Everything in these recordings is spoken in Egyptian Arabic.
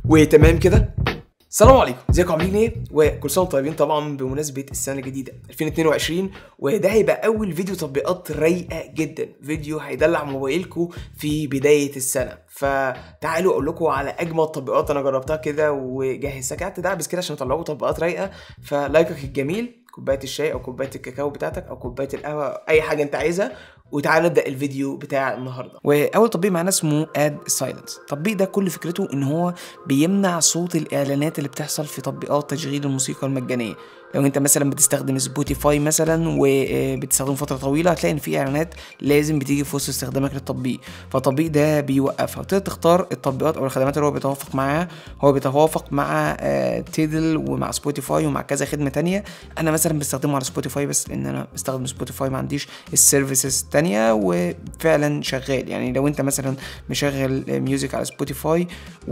وتمام كده السلام عليكم ازيكم عاملين ايه وكل سنه وانتم طيبين طبعا بمناسبه السنه الجديده 2022 وده هيبقى اول فيديو تطبيقات رايقه جدا فيديو هيدلع موبايلكم في بدايه السنه فتعالوا اقول لكم على اجمل تطبيقات انا جربتها كده وجهزتها قعدت دعبس كده عشان اطلع لكم تطبيقات رايقه فلايكك الجميل كوبايه الشاي او كوبايه الكاكاو بتاعتك او كوبايه القهوه اي حاجه انت عايزها وتعال نبدا الفيديو بتاع النهارده واول تطبيق معانا اسمه اد سايلنس التطبيق ده كل فكرته ان هو بيمنع صوت الاعلانات اللي بتحصل في تطبيقات تشغيل الموسيقى المجانيه لو انت مثلا بتستخدم سبوتيفاي مثلا وبتستخدمه فتره طويله هتلاقي ان في اعلانات لازم بتيجي في وسط استخدامك للتطبيق فالتطبيق ده بيوقفها وتقدر تختار التطبيقات او الخدمات اللي هو بيتوافق معاها هو بيتوافق مع آه، تيدل ومع سبوتيفاي ومع كذا خدمه تانية انا مثلا بستخدمه على سبوتيفاي بس لان انا بستخدم سبوتيفاي ما عنديش السيرفيسز التانية وفعلا شغال يعني لو انت مثلا مشغل ميوزك على سبوتيفاي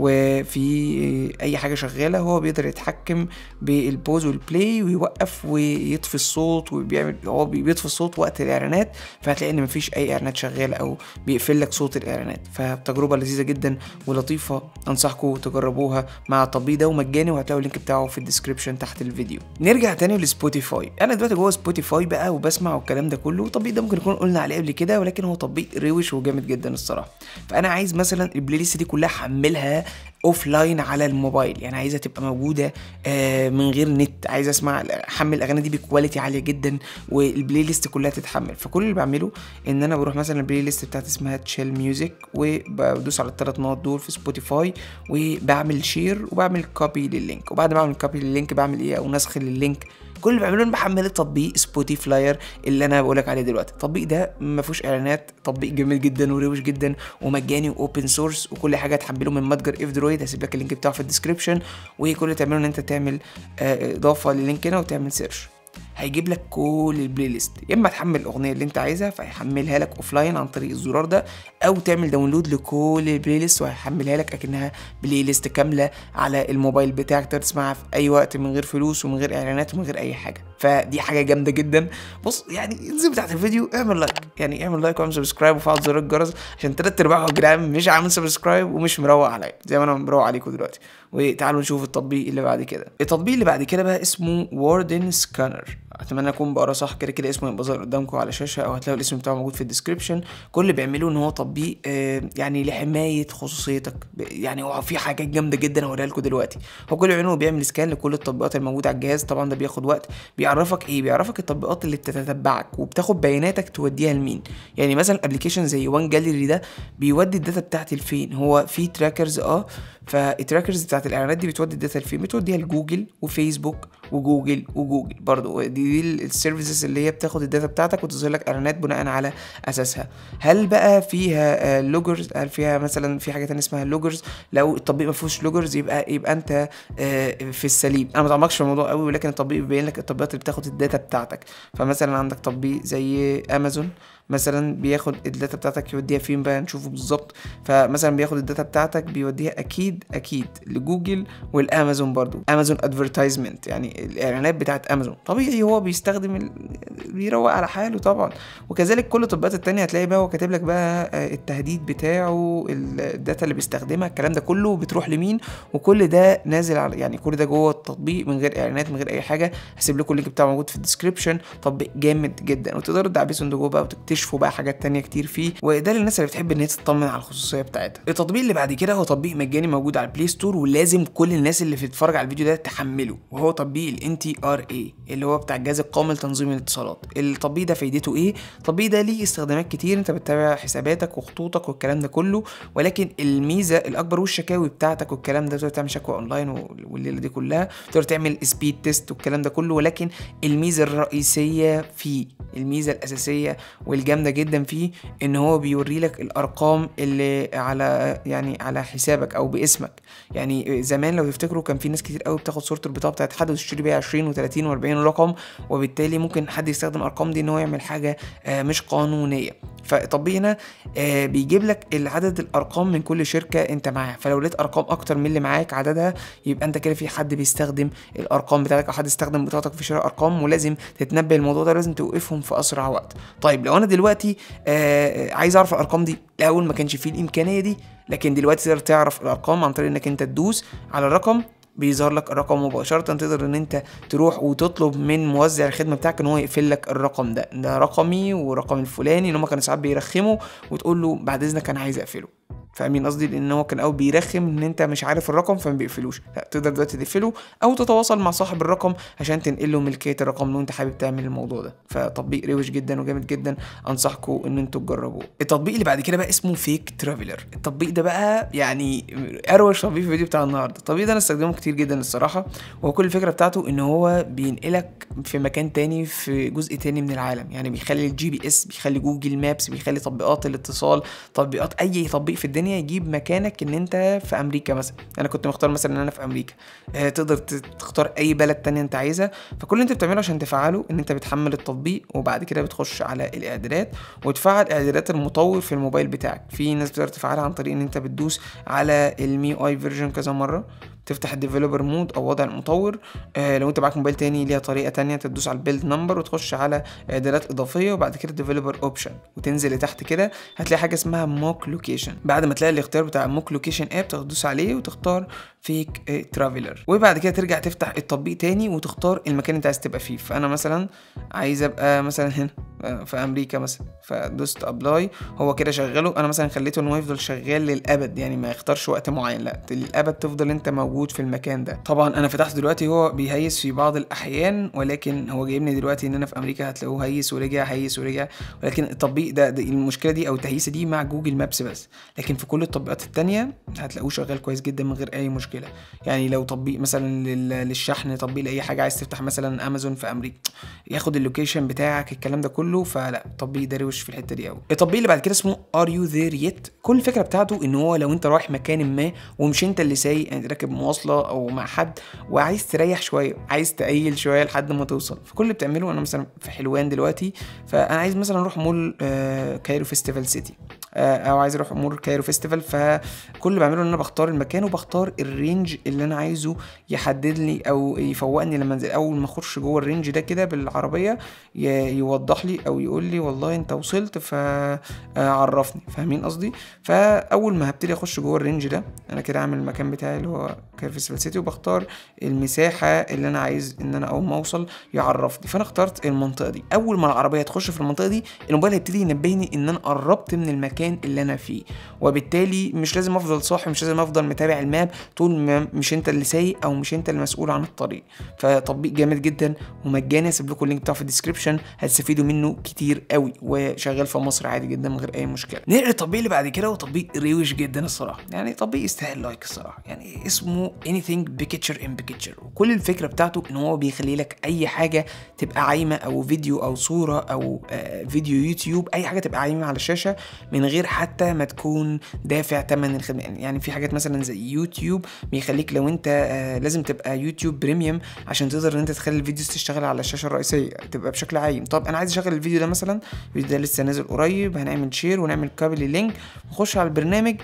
وفي اي حاجه شغاله هو بيقدر يتحكم بالبوز والبلاي ويوقف ويطفي الصوت وبيعمل هو بيطفي الصوت وقت الاعلانات فهتلاقي ان مفيش اي اعلانات شغاله او بيقفل لك صوت الاعلانات فتجربه لذيذه جدا ولطيفه انصحكم تجربوها مع التطبيق ده ومجاني وهتلاقوا اللينك بتاعه في الديسكربشن تحت الفيديو نرجع تاني لسبوتيفاي انا دلوقتي جوه سبوتيفاي بقى وبسمع والكلام ده كله التطبيق ده ممكن نكون قلنا عليه قبل كده ولكن هو تطبيق روش وجامد جدا الصراحه فانا عايز مثلا البلاي ليست دي كلها احملها اوف لاين على الموبايل يعني عايزها تبقى موجوده آه من غير نت عايز اسمع احمل الاغاني دي بكواليتي عاليه جدا والبلاي ليست كلها تتحمل فكل اللي بعمله ان انا بروح مثلا البلاي ليست بتاعتي اسمها تشيل ميوزك وبدوس على الثلاث نقط دول في سبوتيفاي وبعمل شير وبعمل كوبي لللينك وبعد ما اعمل كوبي لللينك بعمل ايه او نسخ لللينك كل اللي بعمله ان بحمل التطبيق سبوتي فلاير اللي انا بقولك عليه دلوقتي التطبيق ده ما فيهوش اعلانات تطبيق جميل جدا وروش جدا ومجاني واوبن سورس وكل حاجه تحمله من متجر اف درويد هسيب لك اللينك بتاعه في الديسكربشن وكل اللي تعمله ان انت تعمل آه، اضافه للينك هنا وتعمل سيرش هيجيب لك كل البلاي ليست يا اما تحمل الاغنيه اللي انت عايزها فهيحملها لك اوف لاين عن طريق الزرار ده او تعمل داونلود لكل البلاي ليست وهيحملها لك اكنها بلاي ليست كامله على الموبايل بتاعك تقدر تسمعها في اي وقت من غير فلوس ومن غير اعلانات ومن غير اي حاجه فدي حاجه جامده جدا بص يعني انزل بتاعت الفيديو اعمل لايك يعني اعمل لايك واعمل سبسكرايب وفعل زر الجرس عشان تلات ارباعهم يا جدعان مش عامل سبسكرايب ومش مروق عليا زي ما انا مروق عليكم دلوقتي وتعالوا نشوف التطبيق اللي بعد كده التطبيق اللي بعد كده بقى اسمه واردن سكانر اتمنى اكون بقرا صح كده كده اسمه يبقى ظاهر قدامكم على الشاشه او هتلاقوا الاسم بتاعه موجود في الديسكربشن كل اللي بيعملوه ان هو تطبيق آه، يعني لحمايه خصوصيتك ب- يعني هو في حاجات جامده جدا هوريها لكم دلوقتي هو كل اللي بيعمله بيعمل سكان لكل التطبيقات الموجوده على الجهاز طبعا ده بياخد وقت بيعرفك ايه بيعرفك التطبيقات اللي بتتتبعك وبتاخد بياناتك توديها لمين يعني مثلا ابلكيشن زي وان جاليري ده بيودي الداتا بتاعتي لفين هو في تراكرز اه فالتراكرز بتاعت الاعلانات دي بتودي الداتا لفين بتوديها لجوجل وفيسبوك وجوجل وجوجل برضو دي, دي السيرفيسز اللي هي بتاخد الداتا بتاعتك وتظهر لك اعلانات بناء على اساسها هل بقى فيها لوجرز هل فيها مثلا في حاجه تانية اسمها لوجرز لو التطبيق ما فيهوش لوجرز يبقى يبقى انت آه، في السليم انا ما اتعمقش في الموضوع قوي ولكن التطبيق بيبين لك التطبيقات اللي بتاخد الداتا بتاعتك فمثلا عندك تطبيق زي امازون مثلا بياخد الداتا بتاعتك يوديها فين بقى نشوفه بالظبط فمثلا بياخد الداتا بتاعتك بيوديها اكيد اكيد لجوجل والامازون برضو امازون ادفرتايزمنت يعني الاعلانات بتاعت امازون طبيعي هو بيستخدم ال... بيروق على حاله طبعا وكذلك كل التطبيقات التانية هتلاقي بقى هو كاتب لك بقى آه، التهديد بتاعه الداتا اللي بيستخدمها الكلام ده كله بتروح لمين وكل ده نازل على يعني كل ده جوه التطبيق من غير اعلانات من غير اي حاجه هسيب لكم اللينك بتاعه موجود في الديسكربشن تطبيق جامد جدا وتقدروا تدعبسوا جوه بقى وتكتشفوا بقى حاجات تانية كتير فيه وده للناس اللي بتحب ان هي تطمن على الخصوصيه بتاعتها التطبيق اللي بعد كده هو تطبيق مجاني موجود على البلاي ستور ولازم كل الناس اللي بتتفرج على الفيديو ده تحمله وهو تطبيق الان تي ار اي اللي هو بتاع الجهاز القومي لتنظيم الاتصالات التطبيق ده فايدته ايه التطبيق ده ليه استخدامات كتير انت بتتابع حساباتك وخطوطك والكلام ده كله ولكن الميزه الاكبر والشكاوي بتاعتك والكلام ده تقدر تعمل شكوى اونلاين والليله دي كلها تقدر تعمل سبيد تيست والكلام ده كله ولكن الميزه الرئيسيه فيه الميزه الاساسيه والجامده جدا فيه ان هو بيوري لك الارقام اللي على يعني على حسابك او باسمك يعني زمان لو تفتكروا كان في ناس كتير قوي بتاخد صوره البطاقه بتاعت حد وتشتري بيها 20 و30 و40 رقم وبالتالي ممكن حد يستخدم الارقام دي ان هو يعمل حاجه آه، مش قانونيه فالتطبيق هنا آه، بيجيب لك العدد الارقام من كل شركه انت معاها فلو لقيت ارقام اكتر من اللي معاك عددها يبقى انت كده في حد بيستخدم الارقام بتاعتك او حد استخدم بطاقتك في شراء ارقام ولازم تتنبه الموضوع ده لازم توقفهم تعرفهم في اسرع وقت طيب لو انا دلوقتي آه عايز اعرف الارقام دي الاول ما كانش فيه الامكانيه دي لكن دلوقتي تقدر تعرف الارقام عن طريق انك انت تدوس على الرقم بيظهر لك الرقم مباشرة تقدر ان انت تروح وتطلب من موزع الخدمة بتاعك ان هو يقفل لك الرقم ده ده رقمي ورقم الفلاني ان هم كانوا ساعات بيرخموا وتقول له بعد اذنك انا عايز اقفله فاهمين قصدي لان هو كان اول بيرخم ان انت مش عارف الرقم فما بيقفلوش لا تقدر دلوقتي تقفله او تتواصل مع صاحب الرقم عشان تنقل له ملكيه الرقم لو انت حابب تعمل الموضوع ده فتطبيق روش جدا وجامد جدا انصحكم ان انتوا تجربوه التطبيق اللي بعد كده بقى اسمه فيك ترافلر التطبيق ده بقى يعني اروش تطبيق في الفيديو بتاع النهارده التطبيق ده انا استخدمه كتير جدا الصراحه وهو كل الفكره بتاعته ان هو بينقلك في مكان تاني في جزء تاني من العالم يعني بيخلي الجي بي اس بيخلي جوجل مابس بيخلي تطبيقات الاتصال تطبيقات اي تطبيق في الدنيا يجيب مكانك ان انت في امريكا مثلا انا كنت مختار مثلا ان انا في امريكا آه تقدر تختار اي بلد تانية انت عايزها فكل اللي انت بتعمله عشان تفعله ان انت بتحمل التطبيق وبعد كده بتخش على الاعدادات وتفعل اعدادات المطور في الموبايل بتاعك في ناس بتقدر تفعلها عن طريق ان انت بتدوس على المي اي فيرجن كذا مره تفتح الديفلوبر مود او وضع المطور آه لو انت معاك موبايل تاني ليها طريقه تانية تدوس على البيلد نمبر وتخش على اعدادات اضافيه وبعد كده ديفلوبر اوبشن وتنزل لتحت كده هتلاقي حاجه اسمها موك لوكيشن بعد ما تلاقي الاختيار بتاع موك لوكيشن اب تدوس عليه وتختار فيك ترافلر وبعد كده ترجع تفتح التطبيق تاني وتختار المكان اللي انت عايز تبقى فيه فانا مثلا عايز ابقى مثلا هنا في امريكا مثلا فدوست ابلاي هو كده شغله انا مثلا خليته ان هو يفضل شغال للابد يعني ما يختارش وقت معين لا للابد تفضل انت موجود في المكان ده طبعا انا فتحت دلوقتي هو بيهيس في بعض الاحيان ولكن هو جايبني دلوقتي ان انا في امريكا هتلاقوه هيس ورجع هيس ورجع ولكن التطبيق ده, ده المشكله دي او التهيسه دي مع جوجل مابس بس لكن في كل التطبيقات التانية هتلاقوه شغال كويس جدا من غير اي مشكله يعني لو تطبيق مثلا للشحن تطبيق لاي حاجه عايز تفتح مثلا امازون في امريكا ياخد اللوكيشن بتاعك الكلام ده كله فلا التطبيق ده روش في الحته دي قوي التطبيق اللي بعد كده اسمه ار يو ذير يت كل الفكره بتاعته ان هو لو انت رايح مكان ما ومش انت اللي سايق يعني راكب مواصله او مع حد وعايز تريح شويه عايز تقيل شويه لحد ما توصل فكل اللي بتعمله انا مثلا في حلوان دلوقتي فانا عايز مثلا اروح مول آه كايرو فيستيفال سيتي او عايز اروح مول كايرو فيستيفال فكل اللي بعمله ان انا بختار المكان وبختار الرينج اللي انا عايزه يحدد لي او يفوقني لما انزل اول ما اخش جوه الرينج ده كده بالعربيه يوضح لي او يقول لي والله انت وصلت فعرفني فاهمين قصدي فاول ما هبتدي اخش جوه الرينج ده انا كده اعمل المكان بتاعي اللي هو كايرو فيستيفال سيتي وبختار المساحه اللي انا عايز ان انا اول ما اوصل يعرفني فانا اخترت المنطقه دي اول ما العربيه تخش في المنطقه دي الموبايل هيبتدي ينبهني ان انا قربت من المكان المكان اللي انا فيه وبالتالي مش لازم افضل صاحي مش لازم افضل متابع الماب طول ما مش انت اللي سايق او مش انت المسؤول عن الطريق فتطبيق جامد جدا ومجاني هسيب لكم اللينك بتاعه في الديسكربشن هتستفيدوا منه كتير قوي وشغال في مصر عادي جدا من غير اي مشكله نقل التطبيق اللي بعد كده وتطبيق روش جدا الصراحه يعني تطبيق يستاهل لايك الصراحه يعني اسمه anything picture in picture وكل الفكره بتاعته ان هو بيخلي لك اي حاجه تبقى عايمه او فيديو او صوره او آه فيديو يوتيوب اي حاجه تبقى عايمه على الشاشه من غير حتى ما تكون دافع تمن الخدمه يعني في حاجات مثلا زي يوتيوب بيخليك لو انت آه لازم تبقى يوتيوب بريميوم عشان تقدر ان انت تخلي الفيديوز تشتغل على الشاشه الرئيسيه تبقى بشكل عايم طب انا عايز اشغل الفيديو ده مثلا الفيديو ده لسه نازل قريب هنعمل شير ونعمل كابل لينك نخش على البرنامج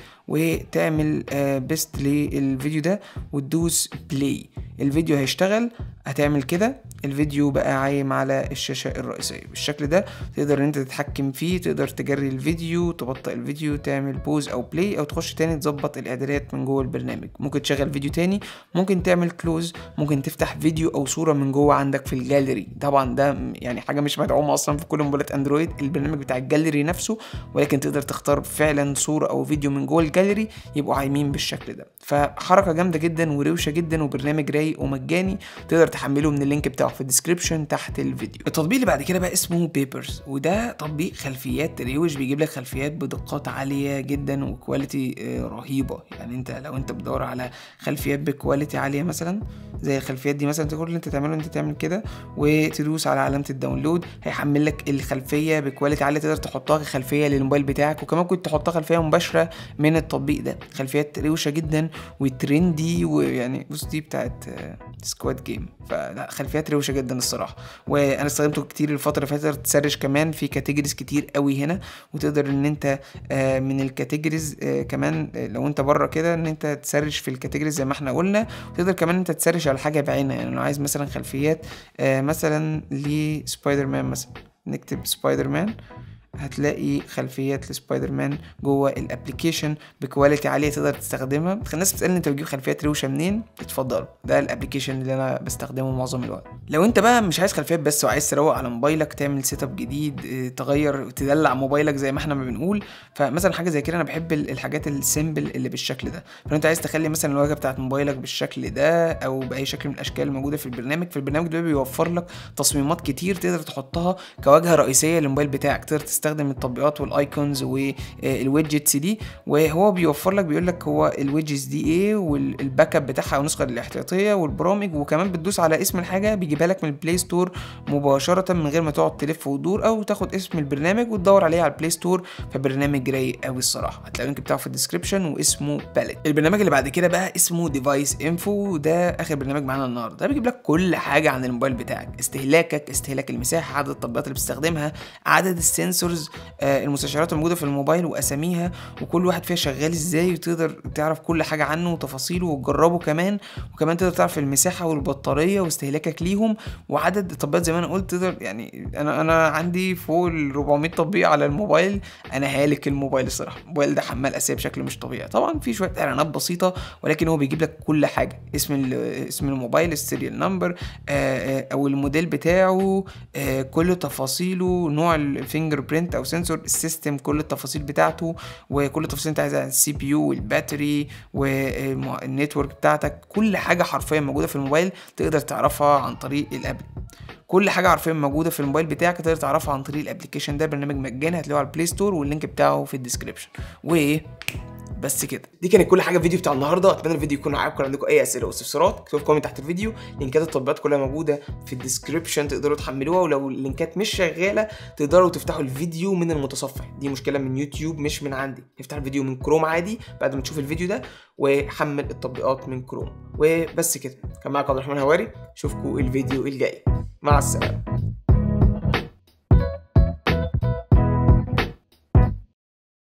وتعمل آه بيست للفيديو ده وتدوس بلاي الفيديو هيشتغل هتعمل كده الفيديو بقى عايم على الشاشة الرئيسية بالشكل ده تقدر ان انت تتحكم فيه تقدر تجري الفيديو تبطئ الفيديو تعمل بوز او بلاي او تخش تاني تظبط الاعدادات من جوه البرنامج ممكن تشغل فيديو تاني ممكن تعمل كلوز ممكن تفتح فيديو او صورة من جوه عندك في الجاليري طبعا ده يعني حاجة مش مدعومة اصلا في كل موبايلات اندرويد البرنامج بتاع الجاليري نفسه ولكن تقدر تختار فعلا صورة او فيديو من جوه الجاليري يبقوا عايمين بالشكل ده فحركة جامدة جدا وروشة جدا وبرنامج رايق ومجاني تقدر تحمله من اللينك بتاعه في الديسكربشن تحت الفيديو التطبيق اللي بعد كده بقى اسمه بيبرز وده تطبيق خلفيات روش بيجيب لك خلفيات بدقات عاليه جدا وكواليتي رهيبه يعني انت لو انت بتدور على خلفيات بكواليتي عاليه مثلا زي الخلفيات دي مثلا كل اللي انت تعمله انت تعمل كده وتدوس على علامه الداونلود هيحمل لك الخلفيه بكواليتي عاليه تقدر تحطها كخلفيه للموبايل بتاعك وكمان كنت تحطها خلفيه مباشره من التطبيق ده خلفيات روشه جدا وترندي ويعني بص دي بتاعت سكواد جيم فلا خلفيات روشه جدا الصراحه وانا استخدمته كتير الفتره اللي فاتت تسرش كمان في كاتيجوريز كتير قوي هنا وتقدر ان انت من الكاتيجوريز كمان لو انت بره كده ان انت تسرش في الكاتيجوريز زي ما احنا قلنا وتقدر كمان انت تسرش على حاجه بعينها يعني لو عايز مثلا خلفيات مثلا لسبايدر مان مثلا نكتب سبايدر مان هتلاقي خلفيات لسبايدر مان جوه الابلكيشن بكواليتي عاليه تقدر تستخدمها الناس بتسالني انت بتجيب خلفيات روشه منين اتفضل ده الابلكيشن اللي انا بستخدمه معظم الوقت لو انت بقى مش عايز خلفيات بس وعايز تروق على موبايلك تعمل سيت اب جديد اه، تغير تدلع موبايلك زي ما احنا ما بنقول فمثلا حاجه زي كده انا بحب ال- الحاجات السيمبل اللي بالشكل ده فلو انت عايز تخلي مثلا الواجهه بتاعت موبايلك بالشكل ده او باي شكل من الاشكال الموجوده في البرنامج في البرنامج ده بيوفر لك تصميمات كتير تقدر تحطها كواجهه رئيسيه للموبايل بتاعك تقدر تستخدم التطبيقات والايكونز والويدجتس دي وهو بيوفر لك بيقول لك هو الويدجتس دي ايه والباك اب بتاعها او النسخه الاحتياطيه والبرامج وكمان بتدوس على اسم الحاجه بيجيبها لك من البلاي ستور مباشره من غير ما تقعد تلف وتدور او تاخد اسم البرنامج وتدور عليه على البلاي ستور فبرنامج رايق قوي الصراحه هتلاقي اللينك بتاعه في الديسكربشن واسمه باليت البرنامج اللي بعد كده بقى اسمه ديفايس انفو ده اخر برنامج معانا النهارده ده بيجيب لك كل حاجه عن الموبايل بتاعك استهلاكك استهلاك المساحه عدد التطبيقات اللي بتستخدمها عدد السنسورز آه، المستشعرات الموجوده في الموبايل واساميها وكل واحد فيها شغال ازاي وتقدر تعرف كل حاجه عنه وتفاصيله وتجربه كمان وكمان تقدر تعرف المساحه والبطاريه واستهلاكك ليهم وعدد التطبيقات زي ما انا قلت تقدر يعني انا انا عندي فوق ال 400 تطبيق على الموبايل انا هالك الموبايل الصراحه الموبايل ده حمال اساسي بشكل مش طبيعي طبعا في شويه اعلانات بسيطه ولكن هو بيجيب لك كل حاجه اسم ال- اسم الموبايل السيريال نمبر او الموديل بتاعه آه، كل تفاصيله نوع الفينجر برينت او سنسور السيستم كل التفاصيل بتاعته وكل التفاصيل انت عايزها السي بي يو والباتري والنتورك بتاعتك كل حاجه حرفيا موجوده في الموبايل تقدر تعرفها عن طريق الابل كل حاجه حرفيا موجوده في الموبايل بتاعك تقدر تعرفها عن طريق الابلكيشن ده برنامج مجاني هتلاقيه على البلاي ستور واللينك بتاعه في الديسكربشن وايه بس كده دي كانت كل حاجه في الفيديو بتاع النهارده اتمنى الفيديو يكون عجبكم عندكم اي اسئله واستفسارات اكتبوا في كومنت تحت الفيديو لينكات التطبيقات كلها موجوده في الديسكربشن تقدروا تحملوها ولو اللينكات مش شغاله تقدروا تفتحوا الفيديو من المتصفح دي مشكله من يوتيوب مش من عندي افتح الفيديو من كروم عادي بعد ما تشوف الفيديو ده وحمل التطبيقات من كروم وبس كده كان معاكم عبد الرحمن هواري اشوفكم الفيديو الجاي مع السلامه